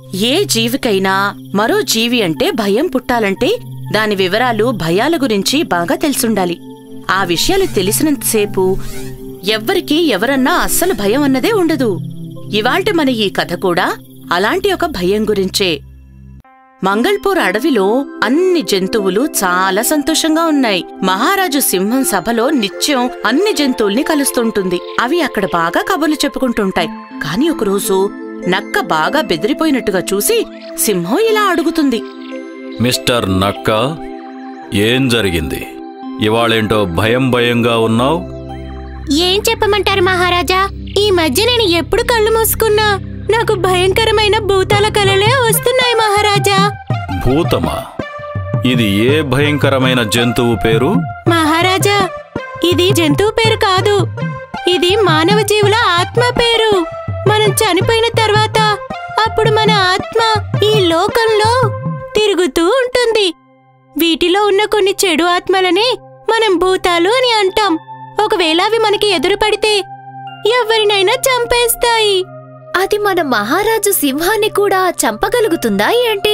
ఏ జీవికైనా మరో జీవి అంటే భయం పుట్టాలంటే దాని వివరాలు భయాల గురించి బాగా తెలుసుండాలి ఆ విషయాలు తెలిసినంతసేపు ఎవ్వరికీ ఎవరన్నా అస్సలు భయం అన్నదే ఉండదు ఇవాల్టి మన ఈ కథ కూడా అలాంటి ఒక భయం గురించే మంగళపూర్ అడవిలో అన్ని జంతువులు చాలా సంతోషంగా ఉన్నాయి మహారాజు సింహం సభలో నిత్యం అన్ని జంతువుల్ని కలుస్తుంటుంది అవి అక్కడ బాగా కబుర్లు చెప్పుకుంటుంటాయి కాని ఒకరోజు నక్క బాగా బెదిరిపోయినట్టుగా చూసి సింహం ఇలా అడుగుతుంది మిస్టర్ నక్క ఏం జరిగింది ఇవాళేంటో భయం భయంగా ఉన్నావు ఏం చెప్పమంటారు మహారాజా ఈ మధ్య నేను ఎప్పుడు కళ్ళు మూసుకున్నా నాకు భయంకరమైన భూతాల కలలే వస్తున్నాయి మహారాజా భూతమా ఇది ఏ భయంకరమైన జంతువు పేరు మహారాజా ఇది జంతువు పేరు కాదు ఇది మానవ జీవుల ఆత్మ పేరు మనం చనిపోయిన తర్వాత అప్పుడు మన ఆత్మ ఈ లోకంలో తిరుగుతూ ఉంటుంది వీటిలో ఉన్న కొన్ని చెడు ఆత్మలనే మనం భూతాలు అని అంటాం ఒకవేళ అవి మనకి ఎదురుపడితే ఎవరినైనా చంపేస్తాయి అది మన మహారాజు సింహాన్ని కూడా చంపగలుగుతుందా ఏంటి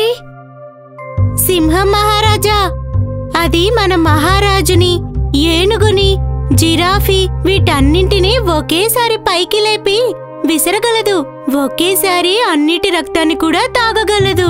సింహం మహారాజా అది మన మహారాజుని ఏనుగుని జిరాఫీ వీటన్నింటినీ ఒకేసారి పైకి లేపి విసరగలదు ఒకేసారి అన్నిటి రక్తాన్ని కూడా తాగగలదు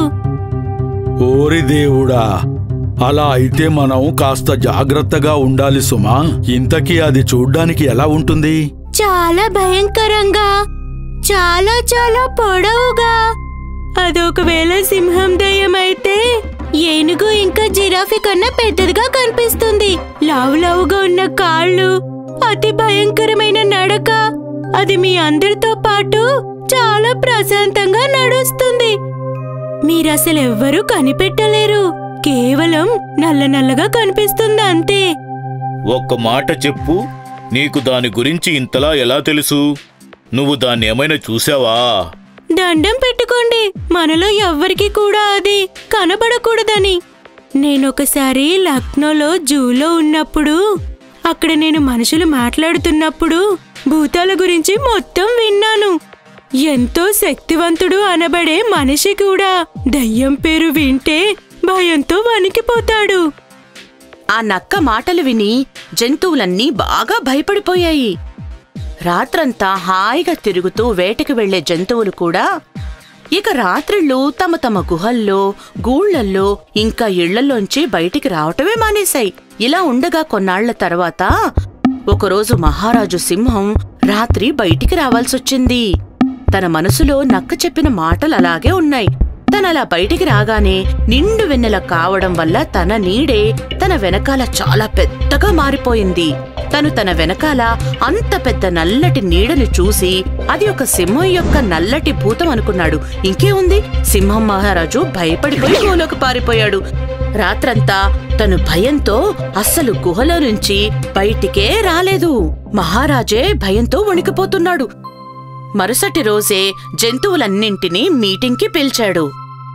ఓరి దేవుడా అలా అయితే మనం కాస్త జాగ్రత్తగా ఉండాలి సుమా ఇంతకీ అది చూడ్డానికి ఎలా ఉంటుంది చాలా భయంకరంగా చాలా చాలా పొడవుగా అదొకవేళ సింహం దయ్యమైతే ఏనుగు ఇంకా జిరాఫీ కన్నా పెద్దదిగా కనిపిస్తుంది లావు లావుగా ఉన్న కాళ్ళు అతి భయంకరమైన నడక అది మీ అందరితో పాటు చాలా ప్రశాంతంగా నడుస్తుంది మీరసలు ఎవ్వరూ కనిపెట్టలేరు కేవలం నల్ల నల్లగా కనిపిస్తుంది అంతే ఒక్క మాట చెప్పు నీకు దాని గురించి ఇంతలా ఎలా తెలుసు నువ్వు దాన్ని ఏమైనా చూసావా దండం పెట్టుకోండి మనలో ఎవ్వరికి కూడా అది కనబడకూడదని నేనొకసారి లక్నోలో జూలో ఉన్నప్పుడు అక్కడ నేను మనుషులు మాట్లాడుతున్నప్పుడు భూతాల గురించి మొత్తం విన్నాను ఎంతో శక్తివంతుడు అనబడే మనిషి కూడా దయ్యం పేరు వింటే భయంతో వణికిపోతాడు ఆ నక్క మాటలు విని జంతువులన్నీ బాగా భయపడిపోయాయి రాత్రంతా హాయిగా తిరుగుతూ వేటకి వెళ్లే జంతువులు కూడా ఇక రాత్రిళ్ళు తమ తమ గుహల్లో గూళ్ళల్లో ఇంకా ఇళ్లలోంచి బయటికి రావటమే మానేశాయి ఇలా ఉండగా కొన్నాళ్ల తర్వాత ఒకరోజు మహారాజు సింహం రాత్రి బయటికి రావాల్సొచ్చింది తన మనసులో నక్క చెప్పిన మాటలు అలాగే ఉన్నాయి తనలా బయటికి రాగానే నిండు వెన్నెల కావడం వల్ల తన నీడే తన వెనకాల చాలా పెద్దగా మారిపోయింది తను తన వెనకాల అంత పెద్ద నల్లటి నీడని చూసి అది ఒక సింహం యొక్క నల్లటి భూతం అనుకున్నాడు ఇంకే ఉంది సింహం మహారాజు భయపడిపోయి గుహలోకి పారిపోయాడు రాత్రంతా తను భయంతో అస్సలు గుహలో నుంచి బయటికే రాలేదు మహారాజే భయంతో వణికిపోతున్నాడు మరుసటి రోజే జంతువులన్నింటినీ మీటింగ్కి పిలిచాడు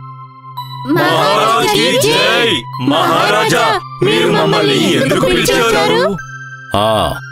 మహారాజుకి జై! మహారాజా, మీరు మమ్మల్ని ఎందుకు పిలిచారు? ఆ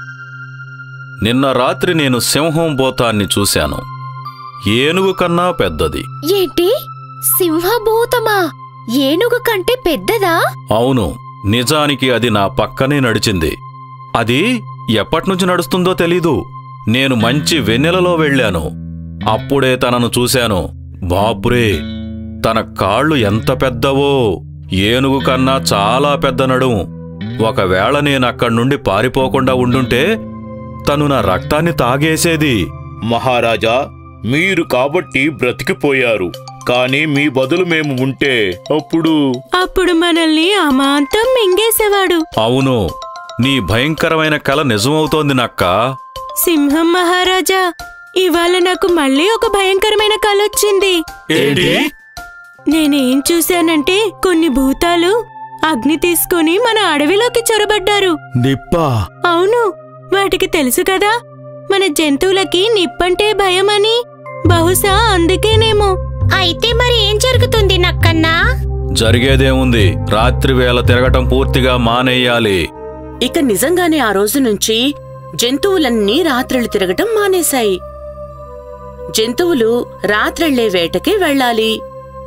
నిన్న రాత్రి నేను సింహం బోతాన్ని చూశాను ఏనుగు కన్నా పెద్దది ఏంటి సింహభూతమా ఏనుగు కంటే పెద్దదా అవును నిజానికి అది నా పక్కనే నడిచింది అది ఎప్పట్నుంచి నడుస్తుందో తెలీదు నేను మంచి వెన్నెలలో వెళ్ళాను అప్పుడే తనను చూశాను బాపురే తన కాళ్ళు ఎంత పెద్దవో ఏనుగు కన్నా చాలా పెద్ద నడుము ఒకవేళ నేనక్కడి నుండి పారిపోకుండా ఉండుంటే తను నా రక్తాన్ని తాగేసేది మహారాజా మీరు కాబట్టి బ్రతికిపోయారు కానీ మీ బదులు మేము ఉంటే అప్పుడు అప్పుడు మనల్ని అమాంతం మింగేసేవాడు అవును నీ భయంకరమైన కల నిజమవుతోంది నక్కా సింహం మహారాజా ఇవాళ నాకు మళ్ళీ ఒక భయంకరమైన కలొచ్చింది ఏంటి నేనేం చూశానంటే కొన్ని భూతాలు అగ్ని తీసుకొని మన అడవిలోకి చొరబడ్డారు నిప్పా అవును వాటికి తెలుసు కదా మన జంతువులకి నిప్పంటే భయమని బహుశా అందుకేనేమో అయితే మరి ఏం జరుగుతుంది నక్కన్నా జరిగేదేముంది రాత్రి వేళ తిరగటం పూర్తిగా మానేయాలి ఇక నిజంగానే ఆ రోజు నుంచి జంతువులన్నీ రాత్రిళ్ళు తిరగటం మానేశాయి జంతువులు రాత్రిళ్లే వేటకి వెళ్ళాలి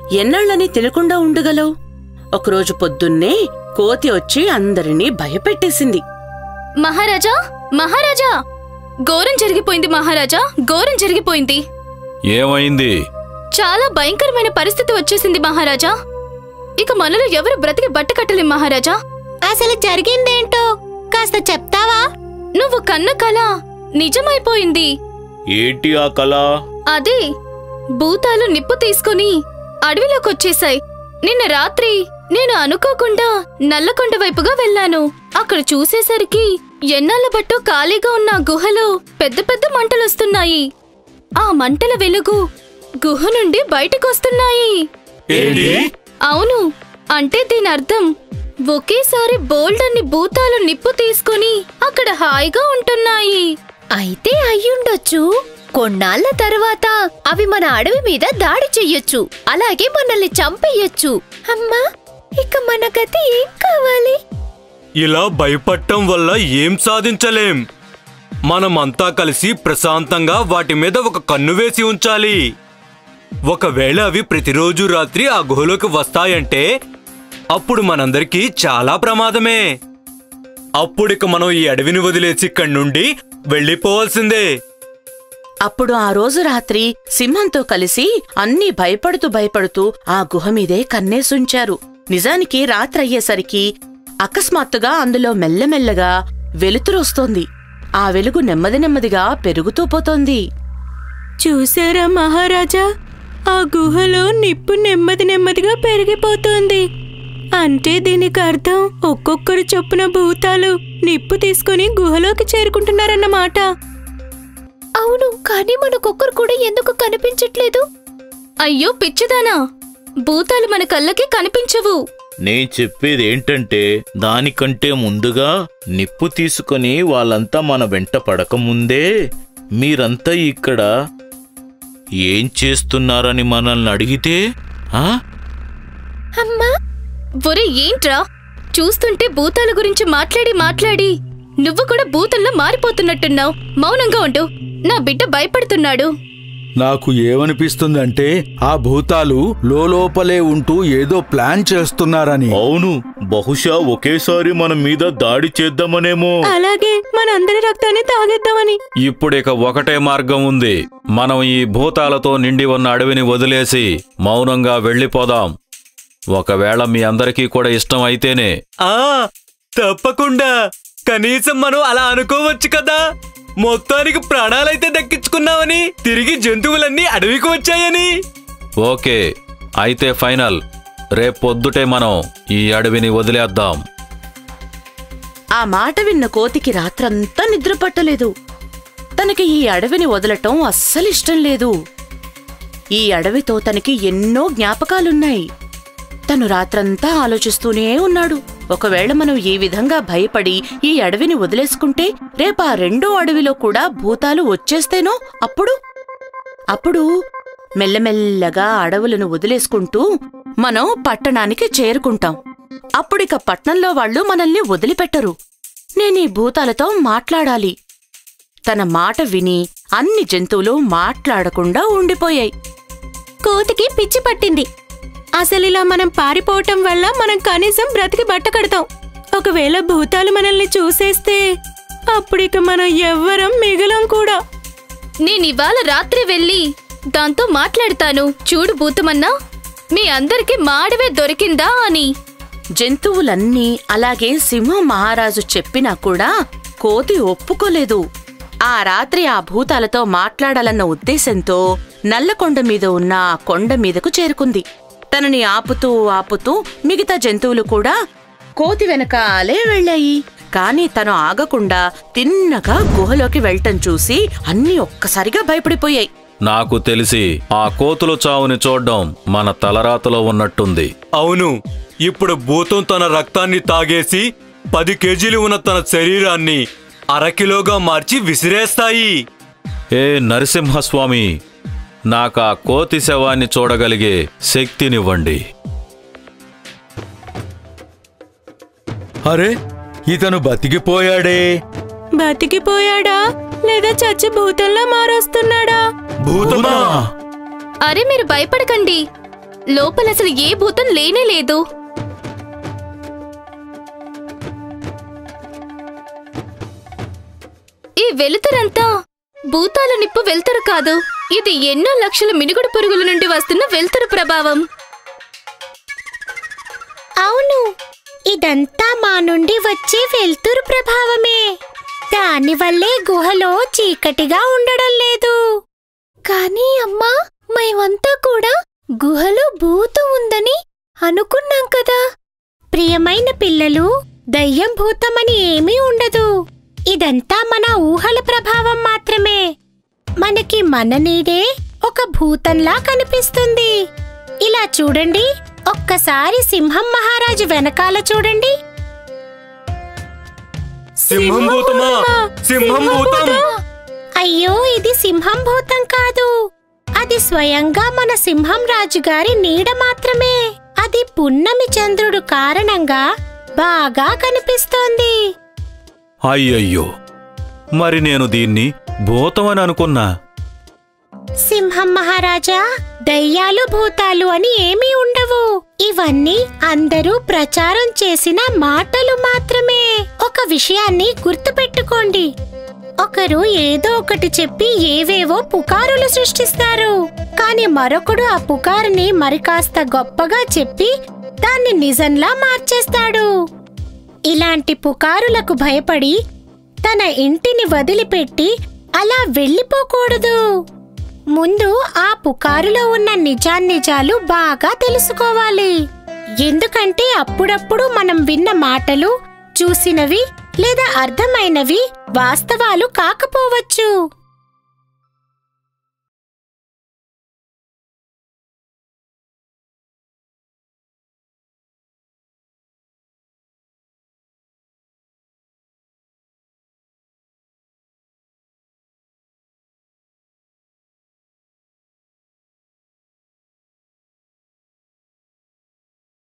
ఎన్నాళ్ళని తినకుండా ఉండగలవు ఒకరోజు పొద్దున్నే కోతి వచ్చి అందరినీ భయపెట్టేసింది మహారాజా మహారాజా ఘోరం జరిగిపోయింది మహారాజా ఘోరం జరిగిపోయింది ఏమైంది చాలా భయంకరమైన పరిస్థితి వచ్చేసింది మహారాజా ఇక మనలో ఎవరు బ్రతికి బట్ట కట్టలేం మహారాజా అసలు జరిగిందేంటో కాస్త చెప్తావా నువ్వు కన్న కల నిజమైపోయింది ఏంటి ఆ కళ అదే భూతాలు నిప్పు తీసుకుని అడవిలోకొచ్చేశాయి నిన్న రాత్రి నేను అనుకోకుండా నల్లకొండ వైపుగా వెళ్ళాను అక్కడ చూసేసరికి ఎన్నాళ్ళ బట్టు ఖాళీగా ఉన్న ఆ గుహలో పెద్ద పెద్ద మంటలొస్తున్నాయి ఆ మంటల వెలుగు గుహ నుండి బయటకొస్తున్నాయి అవును అంటే దీని అర్థం ఒకేసారి బోల్డ్ అన్ని భూతాలు నిప్పు తీసుకుని అక్కడ హాయిగా ఉంటున్నాయి అయితే అయ్యుండొచ్చు కొన్నాళ్ల తర్వాత అవి మన అడవి మీద దాడి చెయ్యొచ్చు అలాగే మనల్ని చంపేయొచ్చు అమ్మా ఇక మన గతి ఏం కావాలి ఇలా భయపడటం వల్ల ఏం సాధించలేం మనమంతా కలిసి ప్రశాంతంగా వాటి మీద ఒక కన్ను వేసి ఉంచాలి ఒకవేళ అవి ప్రతిరోజు రాత్రి ఆ గుహలోకి వస్తాయంటే అప్పుడు మనందరికీ చాలా ప్రమాదమే అప్పుడిక మనం ఈ అడవిని వదిలేసి ఇక్కడి నుండి వెళ్ళిపోవాల్సిందే అప్పుడు ఆ రోజు రాత్రి సింహంతో కలిసి అన్నీ భయపడుతూ భయపడుతూ ఆ గుహ మీదే కన్నేసుంచారు నిజానికి రాత్రయ్యేసరికి అకస్మాత్తుగా అందులో మెల్లమెల్లగా వెలుతురొస్తోంది ఆ వెలుగు నెమ్మది నెమ్మదిగా పెరుగుతూ పోతోంది చూసారా మహారాజా ఆ గుహలో నిప్పు నెమ్మది నెమ్మదిగా పెరిగిపోతోంది అంటే దీనికి అర్థం ఒక్కొక్కరు చొప్పున భూతాలు నిప్పు తీసుకుని గుహలోకి చేరుకుంటున్నారన్నమాట అవును కానీ మనకొక్కరు కూడా ఎందుకు కనిపించట్లేదు అయ్యో పిచ్చిదానా భూతాలు మన కళ్ళకి కనిపించవు నేను చెప్పేది ఏంటంటే దానికంటే ముందుగా నిప్పు తీసుకొని వాళ్ళంతా మన వెంట పడకముందే మీరంతా ఇక్కడ ఏం చేస్తున్నారని మనల్ని అడిగితే ఆ అమ్మా ఒరే ఏంట్రా చూస్తుంటే భూతాల గురించి మాట్లాడి మాట్లాడి నువ్వు కూడా భూతంలో మారిపోతున్నట్టున్నావు మౌనంగా ఉండు నా బిడ్డ భయపడుతున్నాడు నాకు ఏమనిపిస్తుందంటే ఆ భూతాలు లోపలే ఉంటూ ఏదో ప్లాన్ చేస్తున్నారని అవును బహుశా ఒకేసారి మన మీద దాడి చేద్దామనేమో అలాగే మనందరి రక్తాన్ని తాగేద్దామని ఇప్పుడిక ఒకటే మార్గం ఉంది మనం ఈ భూతాలతో నిండి ఉన్న అడవిని వదిలేసి మౌనంగా వెళ్ళిపోదాం ఒకవేళ మీ అందరికీ కూడా ఇష్టం అయితేనే ఆ తప్పకుండా కనీసం మనం అలా అనుకోవచ్చు కదా మొత్తానికి ప్రాణాలైతే దక్కించుకున్నామని తిరిగి జంతువులన్నీ అడవికి వచ్చాయని ఓకే అయితే ఫైనల్ రేపొద్దుటే మనం ఈ అడవిని వదిలేద్దాం ఆ మాట విన్న కోతికి రాత్రంతా నిద్ర పట్టలేదు తనకి ఈ అడవిని వదలటం అస్సలిష్టం లేదు ఈ అడవితో తనకి ఎన్నో జ్ఞాపకాలున్నాయి తను రాత్రంతా ఆలోచిస్తూనే ఉన్నాడు ఒకవేళ మనం ఈ విధంగా భయపడి ఈ అడవిని వదిలేసుకుంటే రేపా రెండో అడవిలో కూడా భూతాలు వచ్చేస్తేనో అప్పుడు అప్పుడు మెల్లమెల్లగా అడవులను వదిలేసుకుంటూ మనం పట్టణానికి చేరుకుంటాం అప్పుడిక పట్నంలో వాళ్ళు మనల్ని వదిలిపెట్టరు నేనీ భూతాలతో మాట్లాడాలి తన మాట విని అన్ని జంతువులు మాట్లాడకుండా ఉండిపోయాయి కోతికి పిచ్చి పట్టింది అసలు ఇలా మనం పారిపోవటం వల్ల మనం కనీసం బ్రతికి బట్ట కడతాం ఒకవేళ భూతాలు మనల్ని చూసేస్తే అప్పుడిక మనం ఎవ్వరం మిగలం కూడా నేనివాళ రాత్రి వెళ్ళి దాంతో మాట్లాడతాను చూడు భూతమన్నా మీ అందరికి మాడవే దొరికిందా అని జంతువులన్నీ అలాగే సింహం మహారాజు చెప్పినా కూడా కోతి ఒప్పుకోలేదు ఆ రాత్రి ఆ భూతాలతో మాట్లాడాలన్న ఉద్దేశంతో నల్లకొండ మీద ఉన్న ఆ కొండ మీదకు చేరుకుంది తనని ఆపుతూ ఆపుతూ మిగతా జంతువులు కూడా కోతి వెనకాలే వెళ్ళాయి కాని తను ఆగకుండా తిన్నగా గుహలోకి వెళ్ళటం చూసి అన్నీ ఒక్కసారిగా భయపడిపోయాయి నాకు తెలిసి ఆ కోతుల చావుని చూడ్డం మన తలరాతలో ఉన్నట్టుంది అవును ఇప్పుడు భూతం తన రక్తాన్ని తాగేసి పది కేజీలు ఉన్న తన శరీరాన్ని అరకిలోగా మార్చి విసిరేస్తాయి ఏ నరసింహస్వామి నాకా కోతి శవాన్ని చూడగలిగే శక్తినివ్వండి అరే ఇతను బతికిపోయాడే బతికిపోయాడా లేదా చచ్చి భూతంలో మారొస్తున్నాడా భూతమా అరే మీరు భయపడకండి లోపల అసలు ఏ భూతం లేనే లేదు ఈ వెలుతురంతా భూతాల నిప్పు వెలుతురు కాదు ఇది ఎన్నో లక్షల మినుగుడు పురుగుల నుండి వస్తున్న వెలుతురు ప్రభావం అవును ఇదంతా మా నుండి వచ్చే వెలుతురు ప్రభావమే దానివల్లే గుహలో చీకటిగా ఉండడం లేదు కానీ అమ్మా మేమంతా కూడా గుహలో భూతం ఉందని అనుకున్నాం కదా ప్రియమైన పిల్లలు దయ్యం భూతమని ఏమీ ఉండదు ఇదంతా మన ఊహల ప్రభావం మాత్రమే మనకి మన నీడే ఒక భూతంలా కనిపిస్తుంది ఇలా చూడండి ఒక్కసారి సింహం మహారాజు వెనకాల చూడండి సింహం భూతమా సింహం భూతం అయ్యో ఇది సింహం భూతం కాదు అది స్వయంగా మన సింహం రాజు గారి నీడ మాత్రమే అది పున్నమి చంద్రుడు కారణంగా బాగా కనిపిస్తోంది అయ్యయ్యో మరి నేను దీన్ని భూతమని అనుకున్నా సింహం మహారాజా దయ్యాలు భూతాలు అని ఏమీ ఉండవు ఇవన్నీ అందరూ ప్రచారం చేసిన మాటలు మాత్రమే ఒక విషయాన్ని గుర్తుపెట్టుకోండి ఒకరు ఏదో ఒకటి చెప్పి ఏవేవో పుకారులు సృష్టిస్తారు కాని మరొకడు ఆ పుకారుని మరి కాస్త గొప్పగా చెప్పి దాన్ని నిజంలా మార్చేస్తాడు ఇలాంటి పుకారులకు భయపడి తన ఇంటిని వదిలిపెట్టి అలా వెళ్ళిపోకూడదు ముందు ఆ పుకారులో ఉన్న నిజాన్నిజాలు బాగా తెలుసుకోవాలి ఎందుకంటే అప్పుడప్పుడు మనం విన్న మాటలు చూసినవి లేదా అర్థమైనవి వాస్తవాలు కాకపోవచ్చు